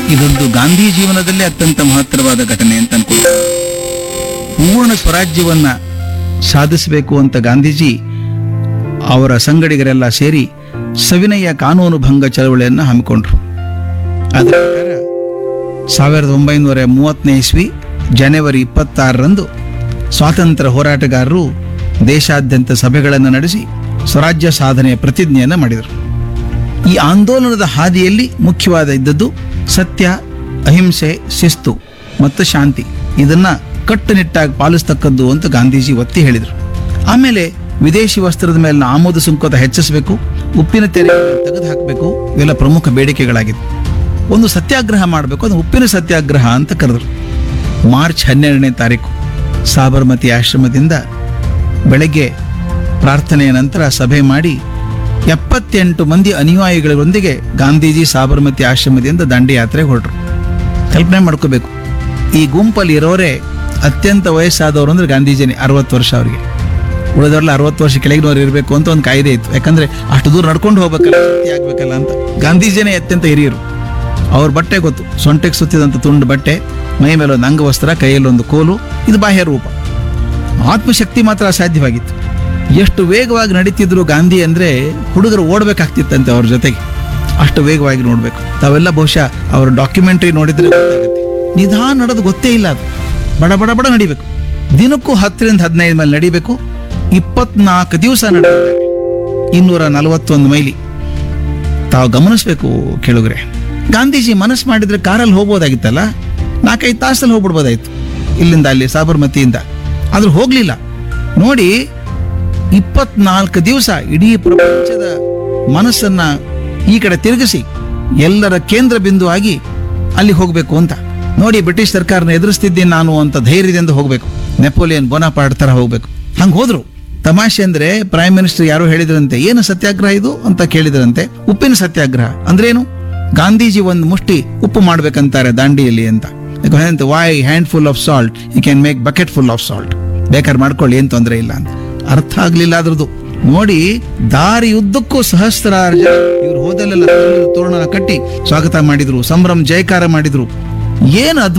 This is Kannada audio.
ಇದೊಂದು ಗಾಂಧಿ ಜೀವನದಲ್ಲಿ ಅತ್ಯಂತ ಮಹತ್ತರವಾದ ಘಟನೆ ಅಂತ ಅನ್ಕೊಳ್ತೀನಿ ಪೂರ್ಣ ಸ್ವರಾಜ್ಯವನ್ನ ಸಾಧಿಸಬೇಕು ಅಂತ ಗಾಂಧೀಜಿ ಅವರ ಸಂಗಡಿಗರೆಲ್ಲ ಸೇರಿ ಸವಿನಯ ಕಾನೂನು ಭಂಗ ಚಳವಳಿಯನ್ನು ಹಮ್ಮಿಕೊಂಡ್ರು ಅದರ ಪ್ರಕಾರ ಸಾವಿರದ ಒಂಬೈನೂರ ಮೂವತ್ತನೇ ಇಸ್ವಿ ಜನವರಿ ಇಪ್ಪತ್ತಾರರಂದು ಸ್ವಾತಂತ್ರ್ಯ ಹೋರಾಟಗಾರರು ದೇಶಾದ್ಯಂತ ಸಭೆಗಳನ್ನು ನಡೆಸಿ ಸ್ವರಾಜ್ಯ ಸಾಧನೆಯ ಪ್ರತಿಜ್ಞೆಯನ್ನು ಮಾಡಿದರು ಈ ಆಂದೋಲನದ ಹಾದಿಯಲ್ಲಿ ಮುಖ್ಯವಾದ ಇದ್ದದ್ದು ಸತ್ಯ ಅಹಿಂಸೆ ಶಿಸ್ತು ಮತ್ತು ಶಾಂತಿ ಇದನ್ನ ಕಟ್ಟುನಿಟ್ಟಾಗಿ ಪಾಲಿಸ್ತಕ್ಕದ್ದು ಅಂತ ಗಾಂಧೀಜಿ ಒತ್ತಿ ಹೇಳಿದರು ಆಮೇಲೆ ವಿದೇಶಿ ವಸ್ತ್ರದ ಮೇಲಿನ ಆಮದು ಸುಂಕದ ಹೆಚ್ಚಿಸಬೇಕು ಉಪ್ಪಿನ ತೆರೆ ತೆಗೆದು ಹಾಕಬೇಕು ಇವೆಲ್ಲ ಪ್ರಮುಖ ಬೇಡಿಕೆಗಳಾಗಿತ್ತು ಒಂದು ಸತ್ಯಾಗ್ರಹ ಮಾಡಬೇಕು ಅದು ಉಪ್ಪಿನ ಸತ್ಯಾಗ್ರಹ ಅಂತ ಕರೆದರು ಮಾರ್ಚ್ ಹನ್ನೆರಡನೇ ತಾರೀಕು ಸಾಬರಮತಿ ಆಶ್ರಮದಿಂದ ಬೆಳಗ್ಗೆ ಪ್ರಾರ್ಥನೆಯ ನಂತರ ಸಭೆ ಮಾಡಿ ಎಪ್ಪತ್ತೆಂಟು ಮಂದಿ ಅನುಯಾಯಿಗಳೊಂದಿಗೆ ಗಾಂಧೀಜಿ ಸಾಬರಮತಿ ಆಶ್ರಮದಿಂದ ದಂಡಯಾತ್ರೆಗೆ ಹೊರಟರು ಕಲ್ಪನೆ ಮಾಡ್ಕೋಬೇಕು ಈ ಗುಂಪಲ್ಲಿ ಇರೋರೇ ಅತ್ಯಂತ ವಯಸ್ಸಾದವರು ಅಂದ್ರೆ ಗಾಂಧೀಜಿನೇ ಅರವತ್ತು ವರ್ಷ ಅವರಿಗೆ ಉಳಿದವರೆಲ್ಲ ಅರವತ್ತು ವರ್ಷ ಕೆಳಗಿನವ್ರು ಇರಬೇಕು ಅಂತ ಒಂದು ಕಾಯ್ದೆ ಇತ್ತು ಯಾಕಂದ್ರೆ ಅಷ್ಟು ದೂರ ನಡ್ಕೊಂಡು ಹೋಗ್ಬೇಕಲ್ಲ ಶಕ್ತಿ ಆಗ್ಬೇಕಲ್ಲ ಅಂತ ಗಾಂಧೀಜಿನೇ ಅತ್ಯಂತ ಹಿರಿಯರು ಅವ್ರ ಬಟ್ಟೆ ಗೊತ್ತು ಸೊಂಟೆಗೆ ಸುತ್ತಿದಂಥ ತುಂಡು ಬಟ್ಟೆ ಮೈ ಮೇಲೆ ಒಂದು ಅಂಗವಸ್ತ್ರ ಕೈಯಲ್ಲಿ ಒಂದು ಕೋಲು ಇದು ಬಾಹ್ಯ ರೂಪ ಆತ್ಮಶಕ್ತಿ ಮಾತ್ರ ಅಸಾಧ್ಯವಾಗಿತ್ತು ಎಷ್ಟು ವೇಗವಾಗಿ ನಡೀತಿದ್ರು ಗಾಂಧಿ ಅಂದ್ರೆ ಹುಡುಗರು ಓಡ್ಬೇಕಾಗ್ತಿತ್ತಂತೆ ಅವ್ರ ಜೊತೆಗೆ ಅಷ್ಟು ವೇಗವಾಗಿ ನೋಡ್ಬೇಕು ತಾವೆಲ್ಲ ಬಹುಶಃ ಅವ್ರ ಡಾಕ್ಯುಮೆಂಟ್ರಿ ನೋಡಿದ್ರೆ ಗೊತ್ತಾಗುತ್ತೆ ನಿಧಾನ ನಡೆದು ಗೊತ್ತೇ ಇಲ್ಲ ಅದು ಬಡ ಬಡ ಬಡ ನಡಿಬೇಕು ದಿನಕ್ಕೂ ಹತ್ತರಿಂದ ಹದಿನೈದು ಮೇಲೆ ನಡಿಬೇಕು ಇಪ್ಪತ್ನಾಲ್ಕು ದಿವಸ ನಡೆದಿದ್ದಾರೆ ಇನ್ನೂರ ನಲವತ್ತೊಂದು ಮೈಲಿ ತಾವು ಗಮನಿಸ್ಬೇಕು ಕೇಳುಗ್ರೆ ಗಾಂಧೀಜಿ ಮನಸ್ಸು ಮಾಡಿದ್ರೆ ಕಾರಲ್ಲಿ ಹೋಗ್ಬೋದಾಗಿತ್ತಲ್ಲ ನಾಲ್ಕೈದು ತಾಸಲ್ಲಿ ಹೋಗ್ಬಿಡ್ಬೋದಾಯ್ತು ಇಲ್ಲಿಂದ ಅಲ್ಲಿ ಸಾಬರ್ಮತಿಯಿಂದ ಆದ್ರೂ ಹೋಗ್ಲಿಲ್ಲ ನೋಡಿ ಇಪ್ಪತ್ನಾಲ್ಕು ದಿವಸ ಇಡೀ ಪ್ರಪಂಚದ ಮನಸ್ಸನ್ನ ಈ ಕಡೆ ತಿರುಗಿಸಿ ಎಲ್ಲರ ಕೇಂದ್ರ ಬಿಂದು ಆಗಿ ಅಲ್ಲಿ ಹೋಗ್ಬೇಕು ಅಂತ ನೋಡಿ ಬ್ರಿಟಿಷ್ ಸರ್ಕಾರನ ಎದುರಿಸ್ತಿದ್ದೀನಿ ನಾನು ಅಂತ ಧೈರ್ಯದಿಂದ ಹೋಗ್ಬೇಕು ನೆಪೋಲಿಯನ್ ಬೋನಾಪಾರ್ಟ್ ತರ ಹೋಗ್ಬೇಕು ಹಂಗ ಹೋದ್ರು ತಮಾಷೆ ಅಂದ್ರೆ ಪ್ರೈಮ್ ಮಿನಿಸ್ಟರ್ ಯಾರೋ ಹೇಳಿದ್ರಂತೆ ಏನು ಸತ್ಯಾಗ್ರಹ ಇದು ಅಂತ ಕೇಳಿದ್ರಂತೆ ಉಪ್ಪಿನ ಸತ್ಯಾಗ್ರಹ ಅಂದ್ರೇನು ಗಾಂಧೀಜಿ ಒಂದು ಮುಷ್ಟಿ ಉಪ್ಪು ಮಾಡ್ಬೇಕಂತಾರೆ ದಾಂಡಿಯಲ್ಲಿ ಅಂತ why hand full of salt you can make bucket full of salt ಬೇಕಾದ್ರೆ ಮಾಡ್ಕೊಳ್ಳಿ ಏನ್ ತೊಂದರೆ ಇಲ್ಲ ಅಂತ ಅರ್ಥ ಆಗ್ಲಿಲ್ಲ ಅದ್ರದ್ದು ನೋಡಿ ದಾರಿ ಉದ್ದಕ್ಕೂ ಸಹಸ್ರಾರು ಜನ ಇವ್ರು ಹೋದಲ್ಲೆಲ್ಲ ತೋರಣ ಕಟ್ಟಿ ಸ್ವಾಗತ ಮಾಡಿದ್ರು ಸಂಭ್ರಮ ಜಯಕಾರ ಮಾಡಿದ್ರು ಏನು ಅದ್ಭುತ